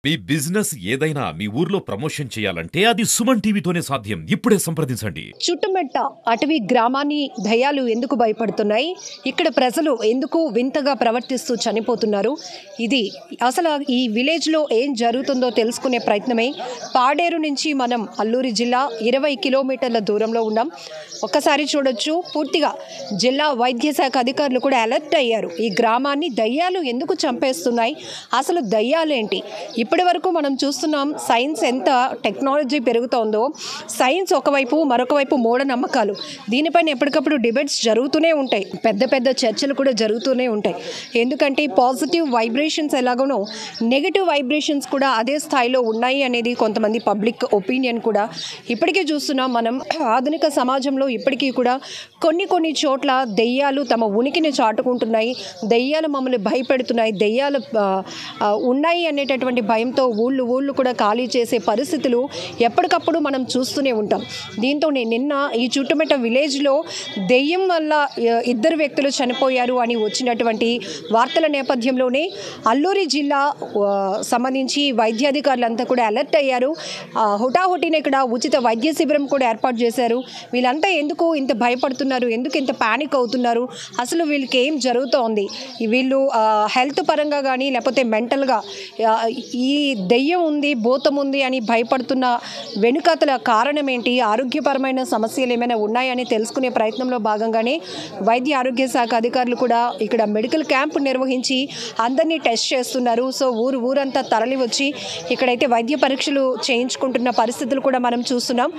మీ business ఏదైనా మీ ఊర్లో promotion చేయాలంటే అది సుమన్ టీవీతోనే సాధ్యం ఇప్పుడే సంప్రదించండి చుట్టుమెట్ట అటవీ గ్రామాన్ని దయ్యాలు ఎందుకు భయపడుతున్నాయి ఇక్కడ ప్రజలు ఎందుకు వింతగా ప్రవర్తిస్తూ చనిపోతున్నారు ఇది అసలు ఈ విలేజ్లో ఏం జరుగుతుందో తెలుసుకునే ప్రయత్నమే పాడేరు నుంచి మనం అల్లూరి జిల్లా ఇరవై కిలోమీటర్ల దూరంలో ఉన్నాం ఒక్కసారి చూడొచ్చు పూర్తిగా జిల్లా వైద్య శాఖ అధికారులు కూడా అలర్ట్ అయ్యారు ఈ గ్రామాన్ని దయ్యాలు ఎందుకు చంపేస్తున్నాయి అసలు దయ్యాలేంటి ఇప్పటి వరకు మనం చూస్తున్నాం సైన్స్ ఎంత టెక్నాలజీ పెరుగుతోందో సైన్స్ ఒకవైపు మరొక వైపు మూఢనమ్మకాలు దీనిపైన ఎప్పటికప్పుడు డిబేట్స్ జరుగుతూనే ఉంటాయి పెద్ద పెద్ద చర్చలు కూడా జరుగుతూనే ఉంటాయి ఎందుకంటే పాజిటివ్ వైబ్రేషన్స్ ఎలాగోనో నెగిటివ్ వైబ్రేషన్స్ కూడా అదే స్థాయిలో ఉన్నాయి అనేది కొంతమంది పబ్లిక్ ఒపీనియన్ కూడా ఇప్పటికీ చూస్తున్నాం మనం ఆధునిక సమాజంలో ఇప్పటికీ కూడా కొన్ని కొన్ని చోట్ల దెయ్యాలు తమ ఉనికిని చాటుకుంటున్నాయి దెయ్యాలు మమ్మల్ని భయపెడుతున్నాయి దెయ్యాలు ఆ, ఆ, ఉన్నాయి అనేటటువంటి భయంతో ఊళ్ళు ఊళ్ళు కూడా ఖాళీ చేసే పరిస్థితులు ఎప్పటికప్పుడు మనం చూస్తూనే ఉంటాం దీంతో నేను నిన్న ఈ చుట్టుమెట్ట విలేజ్లో దెయ్యం వల్ల ఆ, ఇద్దరు వ్యక్తులు చనిపోయారు అని వచ్చినటువంటి వార్తల నేపథ్యంలోనే అల్లూరి జిల్లా ఆ, సంబంధించి వైద్యాధికారులంతా కూడా అలర్ట్ అయ్యారు ఆ, హుటాహుటిన ఇక్కడ ఉచిత వైద్య శిబిరం కూడా ఏర్పాటు చేశారు వీళ్ళంతా ఎందుకు ఇంత భయపడుతున్నారు ఎందుకు ఇంత పానిక్ అవుతున్నారు అసలు వీళ్ళకి ఏం జరుగుతోంది ఈ వీళ్ళు ఆ, హెల్త్ పరంగా కానీ లేకపోతే మెంటల్గా ఆ, ఈ దెయ్యం ఉంది భూతం ఉంది అని భయపడుతున్న వెనుకతల కారణం ఏంటి ఆరోగ్యపరమైన సమస్యలు ఏమైనా ఉన్నాయని తెలుసుకునే ప్రయత్నంలో భాగంగానే వైద్య ఆరోగ్య శాఖ అధికారులు కూడా ఇక్కడ మెడికల్ క్యాంప్ నిర్వహించి అందరినీ టెస్ట్ చేస్తున్నారు సో ఊరు ఊరంతా తరలి వచ్చి ఇక్కడైతే వైద్య పరీక్షలు చేయించుకుంటున్న పరిస్థితులు కూడా మనం చూస్తున్నాం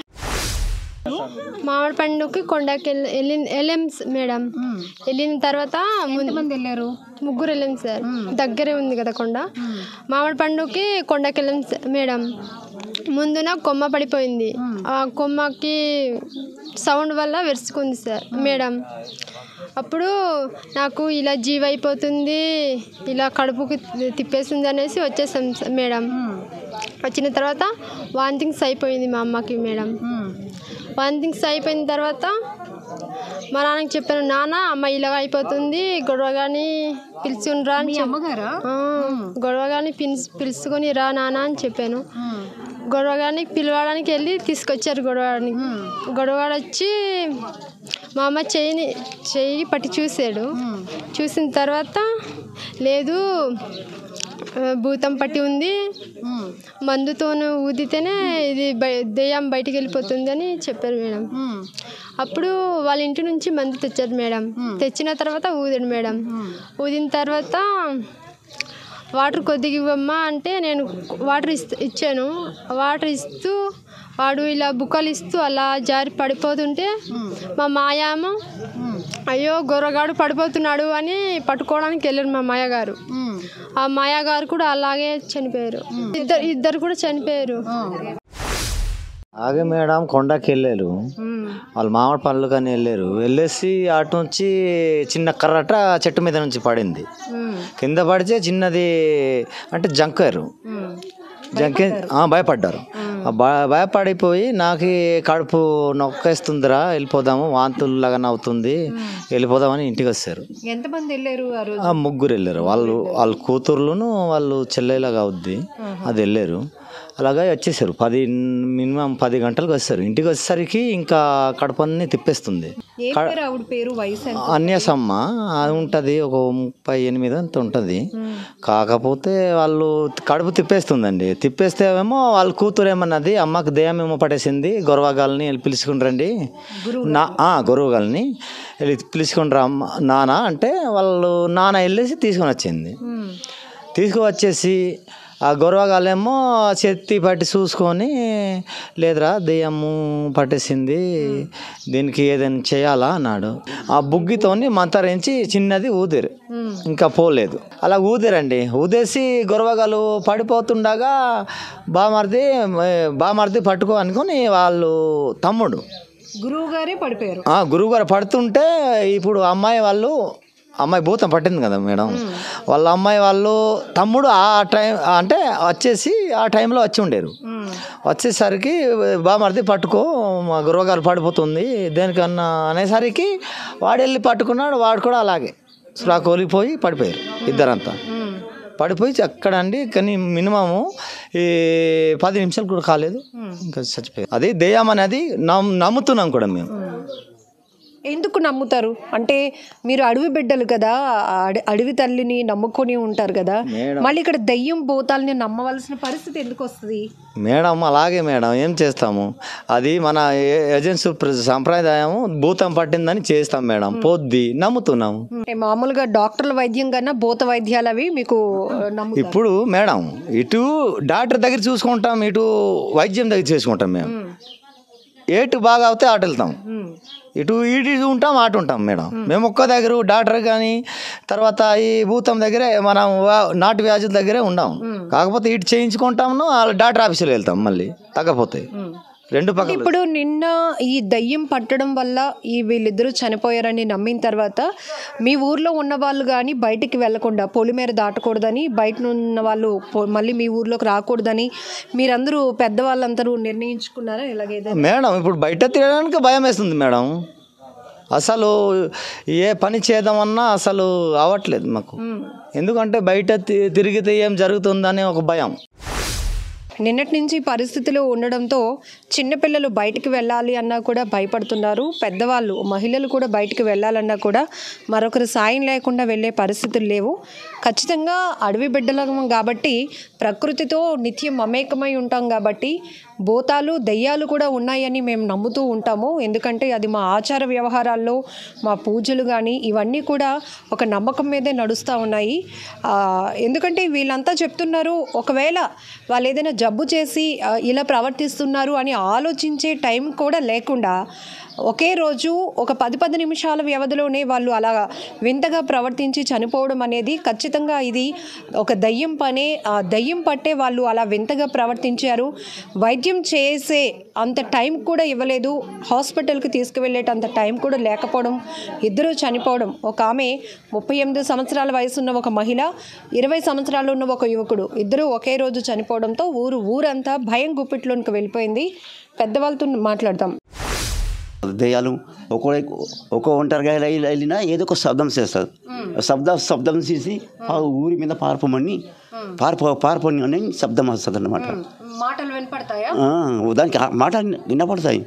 మామిడి పండుకి కొండకి వెళ్ళి వెళ్ళిన వెళ్ళాం స- మేడం వెళ్ళిన తర్వాత ముందు వెళ్ళారు ముగ్గురు వెళ్ళాం సార్ దగ్గరే ఉంది కదా కొండ మామిడి పండుకి కొండకి వెళ్ళాం స- మేడం ముందున కొమ్మ పడిపోయింది ఆ కొమ్మకి సౌండ్ వల్ల వెరుచుకుంది సార్ మేడం అప్పుడు నాకు ఇలా జీవ అయిపోతుంది ఇలా కడుపుకి తిప్పేస్తుంది అనేసి వచ్చేసాం స- మేడం వచ్చిన తర్వాత వాంతింగ్స్ అయిపోయింది మా అమ్మకి మేడం వాంతింగ్స్ అయిపోయిన తర్వాత మా నాన్నకి చెప్పాను నాన్న అమ్మ ఇలా అయిపోతుంది గొడవ కానీ పిలుచుకుని రా అని చెప్- అమ్మగారా ఆ, గొడవ కానీ పిలుచు పిలుచుకొని రా నాన్న అని చెప్పాను గొడవగాని పిలవడానికి వెళ్ళి తీసుకొచ్చారు గొడవని గొడవగాడు వచ్చి మా అమ్మ చెయ్యిని చెయ్యి పట్టి చూసాడు చూసిన తర్వాత లేదు ఆ, భూతం పట్టి ఉంది మందుతోను ఊదితేనే ఇది బయ దెయ్యం బయటికి వెళ్ళిపోతుంది అని చెప్పారు మేడం అప్పుడు వాళ్ళ ఇంటి నుంచి మందు తెచ్చారు మేడం తెచ్చిన తర్వాత ఊదాడు మేడం ఊదిన తర్వాత వాటర్ కొద్దిగా ఇవ్వమ్మా అంటే నేను వాటర్ ఇస్తూ ఇచ్చాను వాటర్ ఇస్తూ వాడు ఇలా బుక్కలు ఇస్తూ అలా జారి పడిపోతుంటే మా మాయామ అయ్యో గొర్రగాడు పడిపోతున్నాడు అని పట్టుకోవడానికి వెళ్ళారు మా మాయగారు ఆ మాయగారు కూడా అలాగే చనిపోయారు ఇద్దరు ఇద్దరు కూడా చనిపోయారు ఆగే మేడం కొండకి వెళ్ళారు వాళ్ళు మామిడి పనులు కానీ వెళ్ళారు వెళ్ళేసి అటు నుంచి చిన్న కర్రట చెట్టు మీద నుంచి పడింది కింద పడితే చిన్నది అంటే జంకారు జంకే ఆ, భయపడ్డారు ఆ భయ భయపడిపోయి నాకు కడుపు నొక్కేస్తుందిరా వెళ్ళిపోదాము వాంతుల్లాగా అవుతుంది వెళ్ళిపోదామని ఇంటికి వచ్చారు ఎంతమంది వెళ్ళారు ఆ రోజు ఆ ముగ్గురు వెళ్ళారు వాళ్ళు వాళ్ళ కూతుర్లును వాళ్ళు చెల్లెలాగా అవుద్ది అది వెళ్ళారు అలాగే వచ్చేసారు పది మినిమం పది గంటలకు వస్తారు ఇంటికి వచ్చేసరికి ఇంకా కడపన్ని తిప్పేస్తుంది ఏ పేరు ఆవిడ పేరు వయసు ఎంత? అన్యసమ్మ అది ఉంటుంది ఒక ముప్పై ఎనిమిది అంత ఉంటుంది కాకపోతే వాళ్ళు కడుపు తిప్పేస్తుందండి తిప్పేస్తే ఏమో వాళ్ళ కూతురు ఏమన్నది అమ్మకు దెయ్యం ఏమో పట్టేసింది గొరవగాల్ని వెళ్ళి పిలుచుకుని రండి నా గొరవగాల్ని వెళ్ళి పిలుచుకుని రా అమ్మ నాన్న అంటే వాళ్ళు నాన్న వెళ్ళేసి తీసుకొని వచ్చింది తీసుకువచ్చేసి ఆ గొరవగాలేమో చెత్తి పట్టి చూసుకొని లేదురా దెయ్యము పట్టేసింది దీనికి ఏదైనా చేయాలా అన్నాడు ఆ బుగ్గితోని మంతరించి చిన్నది ఊదిరు ఇంకా పోలేదు అలా ఊదిరండి ఊదేసి గొరవగాలు పడిపోతుండగా బామర్ది బామర్ది పట్టుకో అనుకొని వాళ్ళు తమ్ముడు గురువు గారే పడిపోయారు ఆ గురువుగారు పడుతుంటే ఇప్పుడు అమ్మాయి వాళ్ళు అమ్మాయి భూతం పట్టింది కదా మేడం వాళ్ళ అమ్మాయి వాళ్ళు తమ్ముడు ఆ టైం అంటే వచ్చేసి ఆ టైంలో వచ్చి ఉండేరు వచ్చేసరికి బామర్ది పట్టుకో మా గురువుగారు పడిపోతుంది దేనికన్నా అనేసరికి వాడు వెళ్ళి పట్టుకున్నాడు వాడు కూడా అలాగే సురా కోలిపోయి పడిపోయారు ఇద్దరంతా పడిపోయి అక్కడ అండి కానీ మినిమము ఈ పది నిమిషాలు కూడా కాలేదు ఇంకా చచ్చిపోయింది అది దెయ్యం అనేది నమ్ నమ్ముతున్నాం కూడా మేము ఎందుకు నమ్ముతారు అంటే మీరు అడవి బిడ్డలు కదా అడ- అడవి తల్లిని నమ్ముకొని ఉంటారు కదా మళ్ళీ ఇక్కడ దయ్యం భూతాలని నమ్మవలసిన పరిస్థితి ఎందుకు వస్తుంది మేడం అలాగే మేడం ఏం చేస్తాము అది మన ఏ- ఏజెన్సీ ప్ర- సంప్రదాయము భూతం పట్టిందని చేస్తాం మేడం పొద్ది నమ్ముతున్నాము అంటే మామూలుగా డాక్టర్ల వైద్యం కన్నా భూత వైద్యాలు అవి మీకు నమ్ము ఇప్పుడు మేడం ఇటు డాక్టర్ దగ్గర చూసుకుంటాం ఇటు వైద్యం దగ్గర చేసుకుంటాం మేము ఏటు బాగా అవుతే అటు వెళ్తాం ఇటు ఇటు ఉంటాం అటు ఉంటాం మేడం మేము ఒక్క దగ్గర డాక్టర్ కానీ తర్వాత ఈ భూతం దగ్గరే మనం వా- నాటు వ్యాధుల దగ్గరే ఉండాం కాకపోతే ఇటు చేయించుకుంటాము డాక్టర్ ఆఫీసులో వెళ్తాం మళ్ళీ తగ్గపోతే రెండు పక్కల ఇప్పుడు నిన్న ఈ దయ్యం పట్టడం వల్ల ఈ వీళ్ళిద్దరూ చనిపోయారని నమ్మిన తర్వాత మీ ఊర్లో ఉన్న వాళ్ళు కానీ బయటికి వెళ్లకుండా పొలిమేర దాటకూడదని బయట ఉన్న వాళ్ళు పొ- మళ్ళీ మీ ఊర్లోకి రాకూడదని మీరందరూ పెద్దవాళ్ళందరూ నిర్ణయించుకున్నారా ఇలాగేదో మేడం ఇప్పుడు బయట తిరగడానికి భయం వేస్తుంది మేడం అసలు ఏ పని చేద్దామన్నా అసలు అవ్వట్లేదు మాకు ఎందుకంటే బయట తి- తిరిగితే ఏం జరుగుతుందనే ఒక భయం నిన్నటి నుంచి పరిస్థితులు ఉండడంతో చిన్నపిల్లలు బయటికి వెళ్ళాలి అన్నా కూడా భయపడుతున్నారు పెద్దవాళ్ళు మహిళలు కూడా బయటికి వెళ్ళాలన్నా కూడా మరొకరి సాయం లేకుండా వెళ్ళే పరిస్థితులు లేవు ఖచ్చితంగా అడవి బిడ్డలం కాబట్టి ప్రకృతితో నిత్యం మమేకమై ఉంటాం కాబట్టి భూతాలు దెయ్యాలు కూడా ఉన్నాయని మేము నమ్ముతూ ఉంటాము ఎందుకంటే అది మా ఆచార వ్యవహారాల్లో మా పూజలు కానీ ఇవన్నీ కూడా ఒక నమ్మకం మీదే నడుస్తూ ఉన్నాయి ఆ, ఎందుకంటే వీళ్ళంతా చెప్తున్నారు ఒకవేళ వాళ్ళు ఏదైనా జబ్బు చేసి ఆ, ఇలా ప్రవర్తిస్తున్నారు అని ఆలోచించే టైం కూడా లేకుండా ఒకే రోజు ఒక పది పది నిమిషాల వ్యవధిలోనే వాళ్ళు అలా వింతగా ప్రవర్తించి చనిపోవడం అనేది ఖచ్చితంగా ఇది ఒక దయ్యం పనే ఆ దయ్యం పట్టే వాళ్ళు అలా వింతగా ప్రవర్తించారు వైద్యం చేసే అంత టైం కూడా ఇవ్వలేదు హాస్పిటల్కి తీసుకువెళ్ళేటంత టైం కూడా లేకపోవడం ఇద్దరూ చనిపోవడం ఒక ఆమె ముప్పై ఎనిమిది సంవత్సరాల వయసు ఉన్న ఒక మహిళ ఇరవై సంవత్సరాలు ఉన్న ఒక యువకుడు ఇద్దరూ ఒకే రోజు చనిపోవడంతో ఊరు ఊరంతా భయం గుప్పిట్లోనికి వెళ్ళిపోయింది పెద్దవాళ్ళతో మాట్లాడదాం దెయ్యాలు ఒక్కో ఒక్కో ఒంటరిగా ఇలా ఇలా వెళ్ళినా ఏదో ఒక శబ్దం చేస్తుంది శబ్దం శబ్దం చేసి ఆ ఊరి మీద పారిపోమని పారిపో పారిపోని అని శబ్దం వస్తుంది అనమాట మాటలు వినపడతాయా దానికి ఆ మాట వినపడతాయి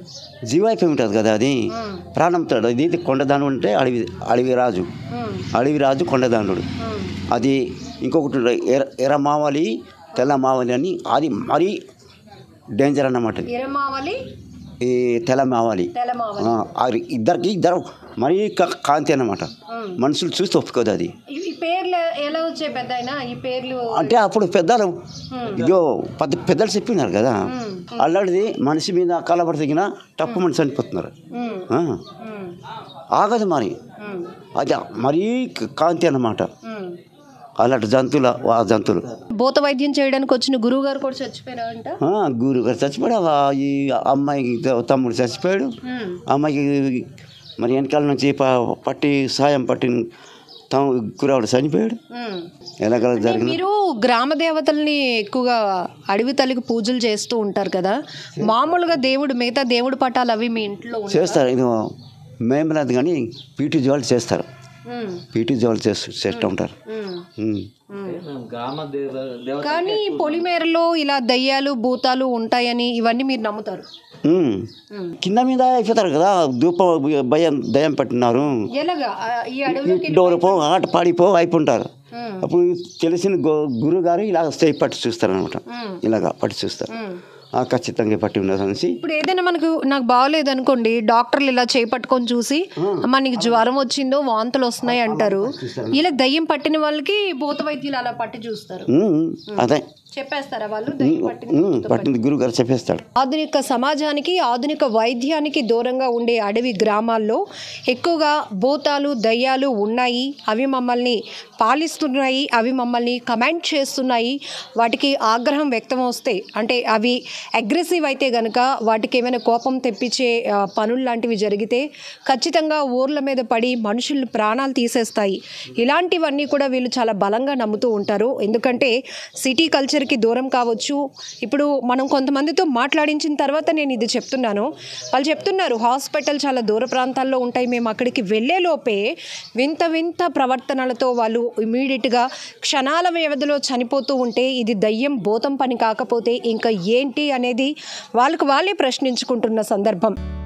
జీవ అయిపోయి ఉంటుంది కదా అది ప్రాణం తోడు. ఇది ఇది కొండదాను అంటే అడవి అడవి రాజు అడవి రాజు కొండదానుడు అది ఇంకొకటి ఉంది, ఎర్ర ఎర్ర మావాలి తెల్ల మావాలి అని అది మరీ డేంజర్ అన్నమాట ఇది. ఎరమావలి ఈ తెల్ల మావాలి తెలమావలి ఆ, అది ఇద్దరికి ఇద్దరు మరీ కా- కాంతి అన్నమాట మనుషులు చూస్తే ఒప్పుకోదు అది ఈ- ఈ పేర్లు ఎలా వచ్చాయి పెద్ద ఈ పేర్లు అంటే అప్పుడు పెద్దలు ఇగో పెద్ద పెద్దలు చెప్పినారు కదా అల్లాడిది మనిషి మీద కలబడి తగిన తప్పు మనిషి చనిపోతున్నారు ఉమ్, ఆ, ఉమ్, ఆగదు మరి ఉమ్, అది మరీ కాంతి అన్నమాట ఉమ్. అలాంటి జంతువుల ఆ జంతువులు భూత వైద్యం చేయడానికి వచ్చిన గురువు గారు కూడా చచ్చిపోయారంట ఆ, గురు గారు చచ్చిపోయాడు ఆ, ఈ అమ్మాయికి తమ్ముడు చచ్చిపోయాడు ఉమ్, అమ్మాయికి మరి వెనకాల నుంచి ప- పట్టి సాయం పట్టి తమ కురాడు చనిపోయాడు ఉమ్. ఎలాగల జరిగిన మీరు గ్రామ దేవతల్ని ఎక్కువగా అడవి తల్లికి పూజలు చేస్తూ ఉంటారు కదా మామూలుగా దేవుడు మిగతా దేవుడి పటాలు అవి మీ ఇంట్లో ఉంటాయి చేస్తారు ఇది మేమలేదు కానీ పీటీ జోళ్ళు చేస్తారు పీటీ జోళ్ళు చేస్తూ చేస్తూ ఉంటారు ఉమ్. కానీ పొలిమేరలో ఇలా దయ్యాలు భూతాలు ఉంటాయని ఇవన్నీ మీరు నమ్ముతారు ఉమ్. కింద మీద అయిపోతారు కదా ధూప భయం దయం పట్టినారు ఎలాగా ఆ, ఈ అడవిలోకి డోర్ పో ఆట పాడిపో అయిపోంటారు అప్పుడు తెలిసిన గు- గురువు గారు ఇలా చేయి పట్టి చూస్తారు అనమాట ఇలాగా పట్టి చూస్తారు ఆ, ఖచ్చితంగా పట్టి ఉన్నది అనేసి ఇప్పుడు ఏదైనా మనకు నాకు బాగోలేదు అనుకోండి డాక్టర్లు ఇలా చేపట్టుకొని చూసి అమ్మ నీకు జ్వరం వచ్చిందో వాంతులు వస్తున్నాయి అంటారు ఇలా దయ్యం పట్టిన వాళ్ళకి భూత వైద్యులు అలా పట్టి చూస్తారు ఉమ్, అదే చెప్పేస్తారా వాళ్ళు దయ్యం పట్టిన ఉమ్, పట్టింది గురువు గారు చెప్పేస్తాడు ఆధునిక సమాజానికి ఆధునిక వైద్యానికి దూరంగా ఉండే అడవి గ్రామాల్లో ఎక్కువగా భూతాలు దయ్యాలు ఉన్నాయి అవి మమ్మల్ని పాలిస్తున్నాయి అవి మమ్మల్ని కమెంట్ చేస్తున్నాయి వాటికి ఆగ్రహం వ్యక్తం వస్తే అంటే అవి అగ్రెసివ్ అయితే గనక వాటికి ఏమైనా కోపం తెప్పించే ఆ, పనులు లాంటివి జరిగితే ఖచ్చితంగా ఊర్ల మీద పడి మనుషులు ప్రాణాలు తీసేస్తాయి ఇలాంటివన్నీ కూడా వీళ్ళు చాలా బలంగా నమ్ముతూ ఉంటారు ఎందుకంటే సిటీ కల్చర్ నేచర్కి దూరం కావచ్చు ఇప్పుడు మనం కొంతమందితో మాట్లాడించిన తర్వాత నేను ఇది చెప్తున్నాను వాళ్ళు చెప్తున్నారు హాస్పిటల్ చాలా దూర ప్రాంతాల్లో ఉంటాయి మేము అక్కడికి వెళ్ళేలోపే వింత వింత ప్రవర్తనలతో వాళ్ళు ఇమీడియట్గా క్షణాల వ్యవధిలో చనిపోతూ ఉంటే ఇది దయ్యం భూతం పని కాకపోతే ఇంకా ఏంటి అనేది వాళ్ళకు వాళ్ళే ప్రశ్నించుకుంటున్న సందర్భం